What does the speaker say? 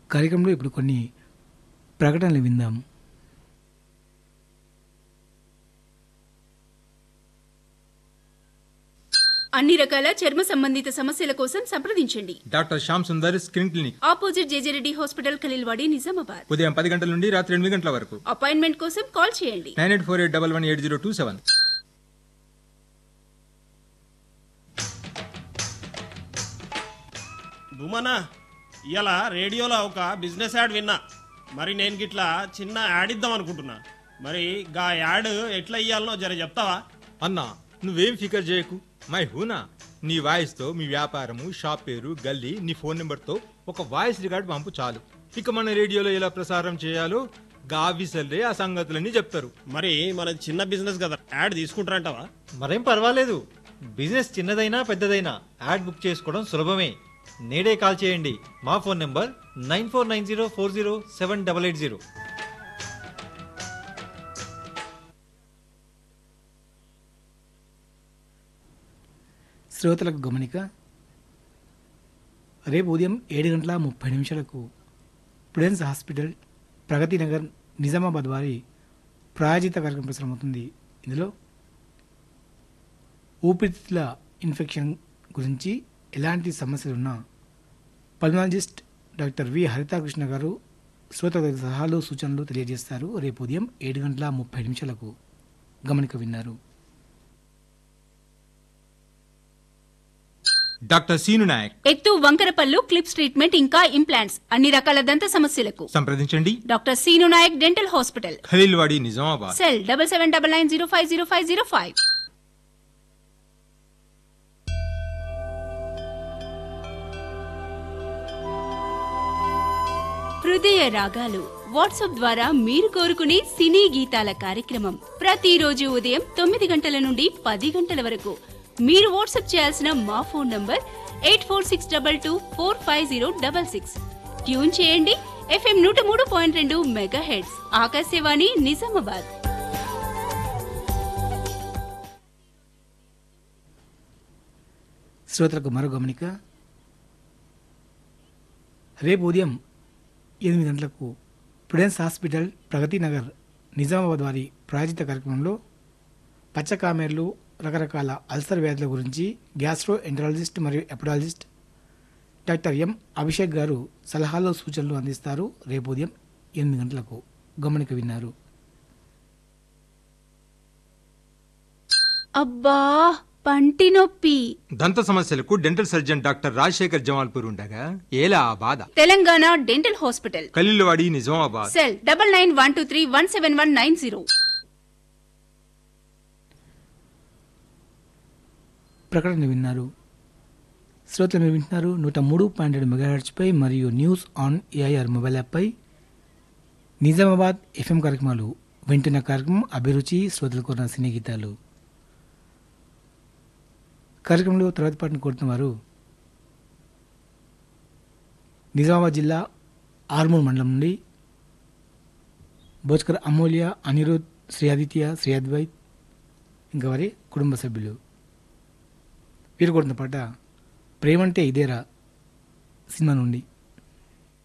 కార్యక్రమంలో ఇప్పుడు కొన్ని ప్రకటనలు విందాం అన్ని రకాల చర్మ సంబంధిత సమస్యల కోసం సంప్రదించండి doctor Shyam Sundar skin clinic opposite JJ Reddy hospital Khaleelwadi Nizamabad ఉదయం పది గంటల నుండి రాత్రి ఎనిమిది గంటల వరకు అపాయింట్మెంట్ కోసం కాల్ చేయండి nine eight four eight double one eight zero two seven భూమనా ఇవాళ రేడియోలో ఒక బిజినెస్ యాడ్ విన్నా మరి నేను గిట్లా చిన్న యాడ్ ఇద్దాం అనుకుంటున్నా మరి గా యాడ్ ఎట్లా ఇయ్యాలనో జర చెప్తావా అన్నా నువ్వేం ఫికర్ చేయకు మై హూనా నీ వాయిస్తో మీ వ్యాపారము షాప్ పేరు గల్లీ నీ ఫోన్ నెంబర్తో ఒక వాయిస్ రికార్డ్ పంపు చాలు ఇక మన రేడియోలో ఎలా ప్రసారం చేయాలో గావిసల్లే ఆ సంగతులన్నీ చెప్తారు మరి మన చిన్న బిజినెస్ కదా యాడ్ తీసుకుంటారంటావా మరేం పర్వాలేదు బిజినెస్ చిన్నదైనా పెద్దదైనా యాడ్ బుక్ చేసుకోవడం సులభమే నేడే కాల్ చేయండి మా phone number nine four nine zero four zero seven double eight zero శ్రోతలకు గమనిక రేపు ఉదయం ఏడు గంటల ముప్పై నిమిషాలకు ప్రుడెన్స్ హాస్పిటల్ ప్రగతి నగర్ నిజామాబాద్ వారి ప్రాయోజిత కార్యక్రమం ప్రసారమవుతుంది ఇందులో ఊపిరితిత్తుల ఇన్ఫెక్షన్ గురించి ఎలాంటి సమస్యలున్నా పల్మాలజిస్ట్ డాక్టర్ వి హరితాకృష్ణ గారు శ్రోతలకు సలహాలు సూచనలు తెలియజేస్తారు రేపు ఉదయం ఏడు గంటల ముప్పై నిమిషాలకు గమనిక విన్నారు డాక్టర్ సీను నాయక్ ఎత్తు వంకరపల్లు క్లిప్స్ ట్రీట్మెంట్ ఇంకా ఇంప్లాంట్స్ అన్ని రకాల దంత సమస్యలకు సంప్రదించండి doctor Seenu Naik dental hospital Khaleelwadi Nizamabad cell double seven double nine zero five zero five zero five హృదయ రాగాలు వాట్సాప్ ద్వారా మీరు కోరుకునే సినీ గీతాల కార్యక్రమం ప్రతిరోజు ఉదయం తొమ్మిది గంటల నుండి పది గంటల వరకు మీరు వాట్సాప్ చేయాల్సిన మా phone number eight four six double two four five zero double six tune చేయండి ఎఫ్ఎం నూట మూడు పాయింట్ రెండు మెగా హెడ్స్ ఆకాశవాణి నిజామాబాద్ శ్రోతలకు మరో గమనిక రేపు ఉదయం ఎనిమిది గంటలకు ప్రుడెన్స్ హాస్పిటల్ ప్రగతి నగర్ నిజామాబాద్ వారి ప్రాయోజిత కార్యక్రమంలో పచ్చకామెర్లు రకరకాల అల్సర్ వ్యాధుల గురించి గ్యాస్ట్రో ఎంటరాలజిస్ట్ మరియు ఎపడాలజిస్ట్ డాక్టర్ ఎం అభిషేక్ గారు సలహాలు సూచనలు అందిస్తారు రేపు ఉదయం ఎనిమిది గంటలకు గమనిక విన్నారు అబ్బా పంటి నొప్పి దంత సమస్యలకు dental surgeon doctor Rajasekhar Jamalpur ఉండగా ఏలా ఆ బాధ Telangana dental hospital Khaleelwadi Nizamabad cell double nine one two three one seven one nine zero ప్రకటన విన్నారు శ్రోతలు మీరు వింటున్నారు నూట మూడు పాయింట్ ఏడు మెగాహెర్ట్స్పై మరియు న్యూస్ ఆన్ ఏఐఆర్ మొబైల్ యాప్పై నిజామాబాద్ ఎఫ్ఎం కార్యక్రమాలు వింటున్న కార్యక్రమం అభిరుచి శ్రోతలు కోరిన సినీ గీతాలు కార్యక్రమంలో తర్వాత పాటను కోరుతున్న వారు నిజామాబాద్ జిల్లా ఆర్మూర్ మండలం నుండి భోజ్కర్ అమూల్య అనిరుద్ శ్రీ ఆదిత్య శ్రీ అద్వైత్ ఇంకా వారి కుటుంబ సభ్యులు వీరు కొడుతున్న పాట ప్రేమంటే ఇదేరా సినిమా నుండి